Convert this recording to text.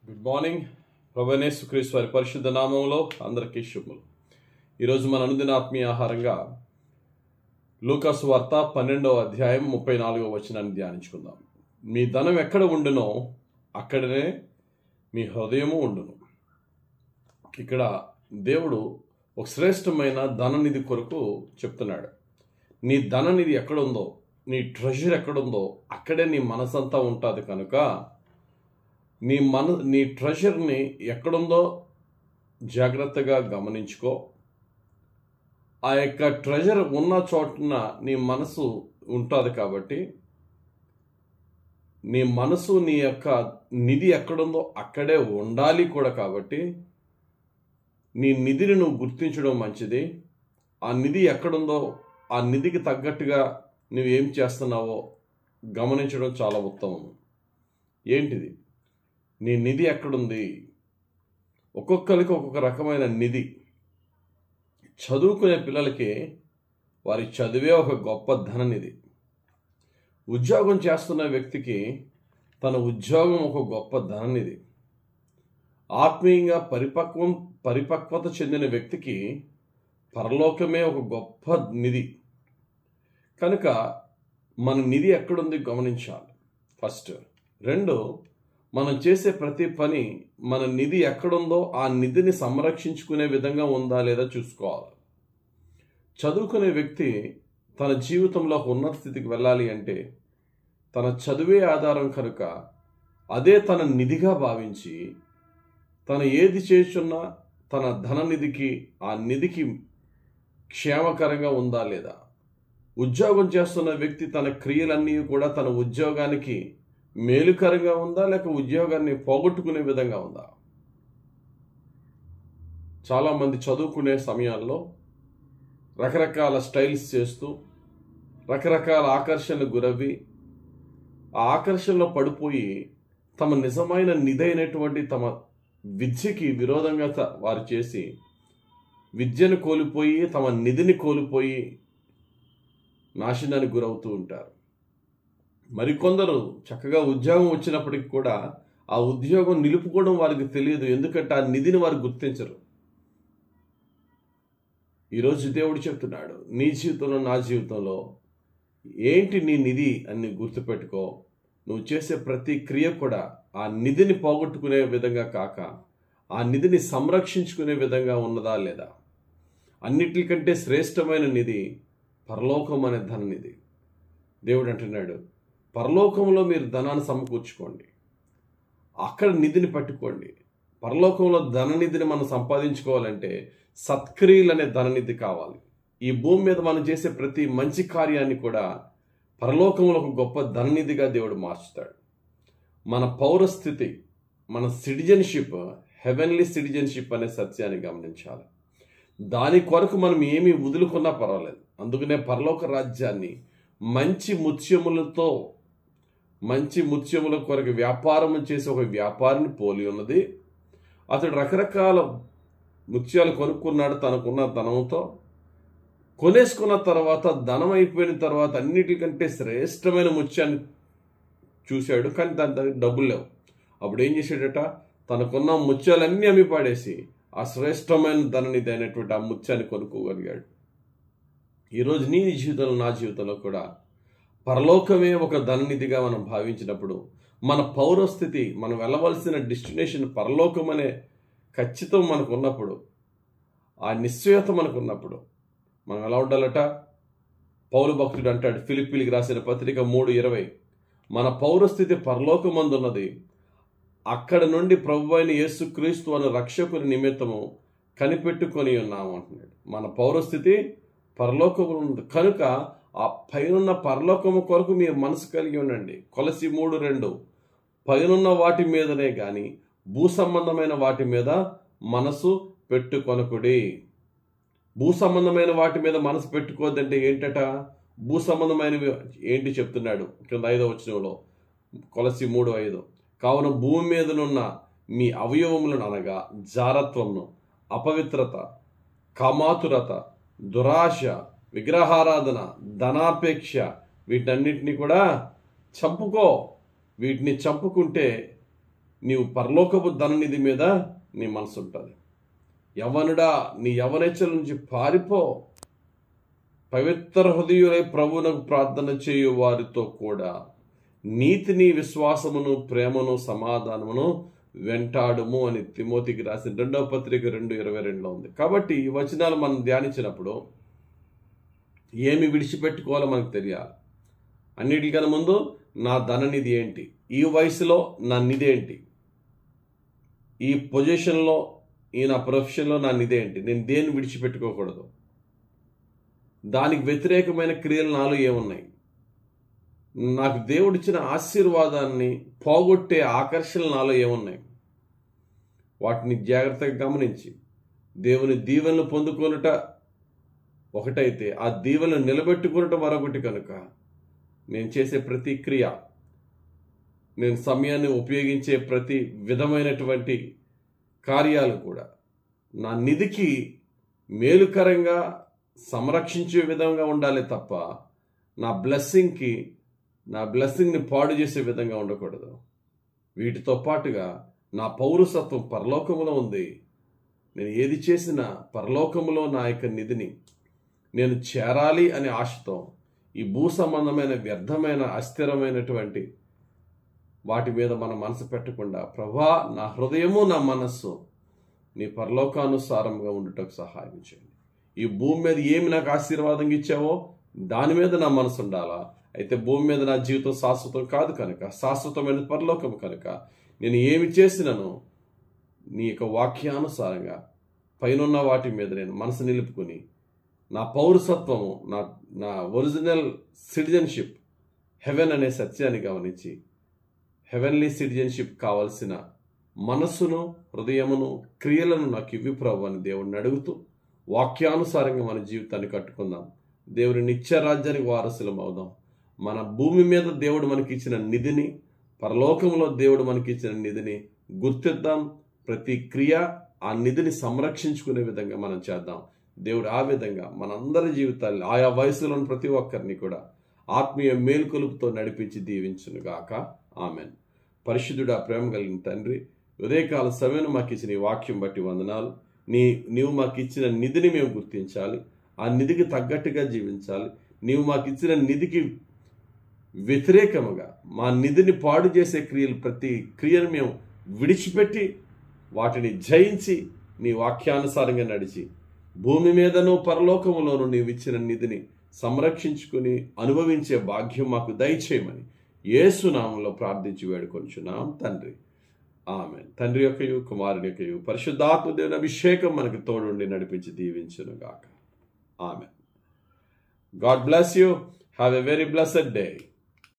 good morning ప్రభనేసు క్రీస్తు వారి పరిశుద్ధ నామంలో అందరికీ శుభములు ఈరోజు మన అనుదిన ఆత్మీయ ఆహారంగా లూకాసు వార్త పన్నెండవ అధ్యాయం ముప్పై నాలుగవ వచనాన్ని ధ్యానించుకుందాం మీ ధనం ఎక్కడ ఉండునో అక్కడనే మీ హృదయము ఉండును ఇక్కడ దేవుడు ఒక శ్రేష్టమైన ధననిధి కొరకు చెప్తున్నాడు నీ ధననిధి ఎక్కడుందో నీ ట్రెజర్ ఎక్కడుందో అక్కడే నీ మనసంతా ఉంటుంది కనుక నీ మన నీ ట్రెజర్ని ఎక్కడుందో జాగ్రత్తగా గమనించుకో ఆ యొక్క ట్రెజర్ ఉన్న చోటున నీ మనసు ఉంటుంది కాబట్టి నీ మనసు నీ యొక్క నిధి ఎక్కడుందో అక్కడే ఉండాలి కూడా కాబట్టి నీ నిధిని నువ్వు గుర్తించడం మంచిది ఆ నిధి ఎక్కడుందో ఆ నిధికి తగ్గట్టుగా నువ్వేం చేస్తున్నావో గమనించడం చాలా ఉత్తమం ఏంటిది నీ నిధి ఎక్కడుంది ఒక్కొక్కరికి ఒక్కొక్క రకమైన నిధి చదువుకునే పిల్లలకి వారి చదివే ఒక గొప్ప ధననిధి ఉద్యోగం చేస్తున్న వ్యక్తికి తన ఉద్యోగం ఒక గొప్ప ధననిధి ఆత్మీయంగా పరిపక్వం పరిపక్వత చెందిన వ్యక్తికి పరలోకమే ఒక గొప్ప నిధి కనుక మన నిధి ఎక్కడుంది గమనించాలి ఫస్ట్ రెండు మనం చేసే ప్రతి పని మన నిధి ఎక్కడుందో ఆ నిధిని సంరక్షించుకునే విధంగా ఉందా లేదా చూసుకోవాలి చదువుకునే వ్యక్తి తన జీవితంలో ఒక ఉన్నత స్థితికి వెళ్ళాలి అంటే తన చదువే ఆధారం కనుక అదే తన నిధిగా భావించి తను ఏది చేస్తున్నా తన ధన నిధికి ఆ నిధికి క్షేమకరంగా ఉందా లేదా ఉద్యోగం చేస్తున్న వ్యక్తి తన క్రియలన్నీ కూడా తన ఉద్యోగానికి మేలుకరంగా ఉందా లేక ఉద్యోగాన్ని పోగొట్టుకునే విధంగా ఉందా చాలామంది చదువుకునే సమయాల్లో రకరకాల స్టైల్స్ చేస్తూ రకరకాల ఆకర్షణలు గురవి ఆ ఆకర్షణలో పడిపోయి తమ నిజమైన నిధైనటువంటి తమ విద్యకి విరోధంగా త- వారు చేసి విద్యను కోల్పోయి తమ నిధిని కోల్పోయి నాశనానికి గురవుతూ ఉంటారు మరికొందరు చక్కగా ఉద్యోగం వచ్చినప్పటికి కూడా ఆ ఉద్యోగం నిలుపుకోవడం వారికి తెలియదు ఎందుకంటే ఆ నిధిని వారు గుర్తించరు ఈరోజు దేవుడు చెప్తున్నాడు నీ జీవితంలో నా జీవితంలో ఏంటి నీ నిధి అని గుర్తుపెట్టుకో నువ్వు చేసే ప్రతి క్రియ కూడా ఆ నిధిని పోగొట్టుకునే విధంగా కాక ఆ నిధిని సంరక్షించుకునే విధంగా ఉన్నదా లేదా అన్నిటికంటే శ్రేష్టమైన నిధి పరలోకం అనే ధననిధి దేవుడు అంటున్నాడు పరలోకంలో మీరు ధనాన్ని సమకూర్చుకోండి అక్కడ నిధిని పట్టుకోండి పరలోకంలో ధననిధిని మనం సంపాదించుకోవాలంటే సత్క్రియలు అనే ధననిధి కావాలి ఈ భూమి మీద మనం చేసే ప్రతి మంచి కార్యాన్ని కూడా పరలోకంలో ఒక గొప్ప ధననిధిగా దేవుడు మార్చుతాడు మన పౌరస్థితి మన సిటిజన్షిప్ హెవెన్లీ సిటిజన్షిప్ అనే సత్యాన్ని గమనించాలి దాని కొరకు మనం ఏమి వదులుకున్నా పర్వాలేదు అందుకనే పరలోక రాజ్యాన్ని మంచి ముత్యములతో మంచి ముత్యముల కొరకు వ్యాపారం చేసే ఒక వ్యాపారిని పోలి ఉన్నది అతడు రకరకాల ముత్యాలు కొనుక్కున్నాడు తనకున్న ధనంతో కొనేసుకున్న తర్వాత ధనం అయిపోయిన తర్వాత అన్నిటికంటే శ్రేష్టమైన ముత్యాన్ని చూశాడు కానీ దాని దగ్గర డబ్బులు లేవు అప్పుడు ఏం చేశాడట తనకున్న ముత్యాలన్నీ అమ్మి పాడేసి ఆ శ్రేష్టమైన ధననిధి అయినటువంటి ఆ ముత్యాన్ని కొనుక్కోగలిగాడు ఈరోజు నీ జీవితంలో నా జీవితంలో కూడా పరలోకమే ఒక ధననిధిగా మనం భావించినప్పుడు మన పౌరస్థితి మనం వెళ్ళవలసిన డెస్టినేషన్ పరలోకం అనే ఖచ్చితం మనకు ఉన్నప్పుడు ఆ నిశ్చయత మనకు ఉన్నప్పుడు మనం ఎలా ఉండాలట పౌరు భక్తుడు అంటాడు ఫిలిపిలికి రాసిన పత్రిక మూడు ఇరవై మన పౌరస్థితి పరలోకమందున్నది అక్కడ నుండి ప్రభు అయిన యేసుక్రీస్తు అనే రక్షకుని నిమిత్తము కనిపెట్టుకొని ఉన్నాము అంటున్నాడు మన పౌరస్థితి పరలోకము ఉంది కనుక ఆ పైనున్న పరలోకము కొరకు మీరు మనసు కలిగి ఉండండి కొలసి మూడు రెండు పైనున్న వాటి మీదనే గాని భూ సంబంధమైన వాటి మీద మనసు పెట్టుకొనకుడి భూ సంబంధమైన వాటి మీద మనసు పెట్టుకోవద్దంటే ఏంటట భూ సంబంధమైనవి ఏంటి చెప్తున్నాడు కింద ఐదో వచనంలో కొలసి మూడు ఐదు కావున భూమి మీదనున్న మీ అవయవములను అనగా జారత్వమును అపవిత్రత కామాతురత దురాశ విగ్రహారాధన ధనాపేక్ష వీటన్నిటిని కూడా చంపుకో వీటిని చంపుకుంటే నీవు పరలోకపు ధననిధి మీద నీ మనసు ఉంటుంది యవనుడా నీ యవనెచ్చల నుంచి పారిపో పవిత్ర హృదయులై ప్రభువునకు ప్రార్థన చేయు వారితో కూడా నీతిని విశ్వాసమును ప్రేమను సమాధానమును వెంటాడుము అని తిమోతికి రాసిన రెండవ పత్రిక రెండు ఇరవై రెండులో ఉంది కాబట్టి ఈ వచనాలు మనం ధ్యానించినప్పుడు ఏమి విడిచిపెట్టుకోవాలో మనకు తెలియాలి అన్నిటికన్నా ముందు నా ధననిధి ఏంటి ఈ వయసులో నా నిధి ఏంటి ఈ పొజిషన్లో ఈ నా ప్రొఫెషన్లో నా నిధి ఏంటి నేను దేన్ని విడిచిపెట్టుకోకూడదు దానికి వ్యతిరేకమైన క్రియలు నాలో ఏమున్నాయి నాకు దేవుడిచ్చిన ఆశీర్వాదాన్ని పోగొట్టే ఆకర్షణలు నాలో ఏమున్నాయి వాటిని జాగ్రత్తగా గమనించి దేవుని దీవెనలు పొందుకొనుట ఒకటైతే ఆ దీవెనలు నిలబెట్టుకునుట మరొకటి కనుక నేను చేసే ప్రతి క్రియ నేను సమయాన్ని ఉపయోగించే ప్రతి విధమైనటువంటి కార్యాలు కూడా నా నిధికి మేలుకరంగా సంరక్షించే విధంగా ఉండాలి తప్ప నా బ్లెస్సింగ్కి నా బ్లెస్సింగ్ని పాడు చేసే విధంగా ఉండకూడదు వీటితో పాటుగా నా పౌరసత్వం పరలోకములో ఉంది నేను ఏది చేసినా పరలోకములో నా యొక్క నిధిని నేను చేరాలి అనే ఆశతో ఈ భూ సంబంధమైన వ్యర్థమైన అస్థిరమైనటువంటి వాటి మీద మన మనసు పెట్టకుండా ప్రభా నా హృదయము నా మనస్సు నీ పరలోకానుసారంగా ఉండుటకు సహాయం చేయండి ఈ భూమి మీద ఏమి నాకు ఆశీర్వాదంగా ఇచ్చావో దాని మీద నా మనసు ఉండాలా అయితే భూమి మీద నా జీవితం శాశ్వతం కాదు కనుక శాశ్వతమైన పరలోకం కనుక నేను ఏమి చేసినాను నీ యొక్క వాక్యానుసారంగా పైనున్న వాటి మీద నేను మనసు నిలుపుకొని నా పౌరసత్వము నా నా ఒరిజినల్ సిటిజన్షిప్ హెవెన్ అనే సత్యాన్ని గమనించి హెవెన్లీ సిటిజన్షిప్ కావలసిన మనస్సును హృదయమును క్రియలను నాకు ఇవ్వి ప్రభు అని దేవుడిని అడుగుతూ వాక్యానుసారంగా మన జీవితాన్ని కట్టుకుందాం దేవుని నిత్య రాజ్యానికి వారసులం అవుదాం మన భూమి మీద దేవుడు మనకి ఇచ్చిన నిధిని పరలోకంలో దేవుడు మనకి ఇచ్చిన నిధిని గుర్తిద్దాం ప్రతి క్రియ ఆ నిధిని సంరక్షించుకునే విధంగా మనం చేద్దాం దేవుడు ఆ విధంగా మనందరి జీవితాల్లో ఆయా వయసులోని ప్రతి ఒక్కరిని కూడా ఆత్మీయ మేల్కొలుపుతో నడిపించి దీవించునుగాక ఆమెన్ పరిశుద్ధుడా ప్రేమ కలిగిన తండ్రి ఉదయకాల సమయం మాకు ఇచ్చిన ఈ వాక్యం బట్టి వందనాలు నీ నీవు మాకు ఇచ్చిన నిధిని మేము గుర్తించాలి ఆ నిధికి తగ్గట్టుగా జీవించాలి నీవు మాకు ఇచ్చిన నిధికి వ్యతిరేకముగా మా నిధిని పాడు చేసే క్రియలు ప్రతి క్రియను మేము విడిచిపెట్టి వాటిని జయించి నీ వాక్యానుసారంగా నడిచి భూమి మీదను పరలోకములోను నీవు ఇచ్చిన నిధిని సంరక్షించుకుని అనుభవించే భాగ్యం మాకు దయచేయమని ఏసునామంలో ప్రార్థించి వేడుకొంచున్నాం తండ్రి ఆమె తండ్రి యొక్కయు కుమారుని యొక్కయు పరిశుద్ధాత్మ దేవుని అభిషేకం మనకు తోడుండి నడిపించి దీవించును గాక ఆమె God bless you have a very blessed day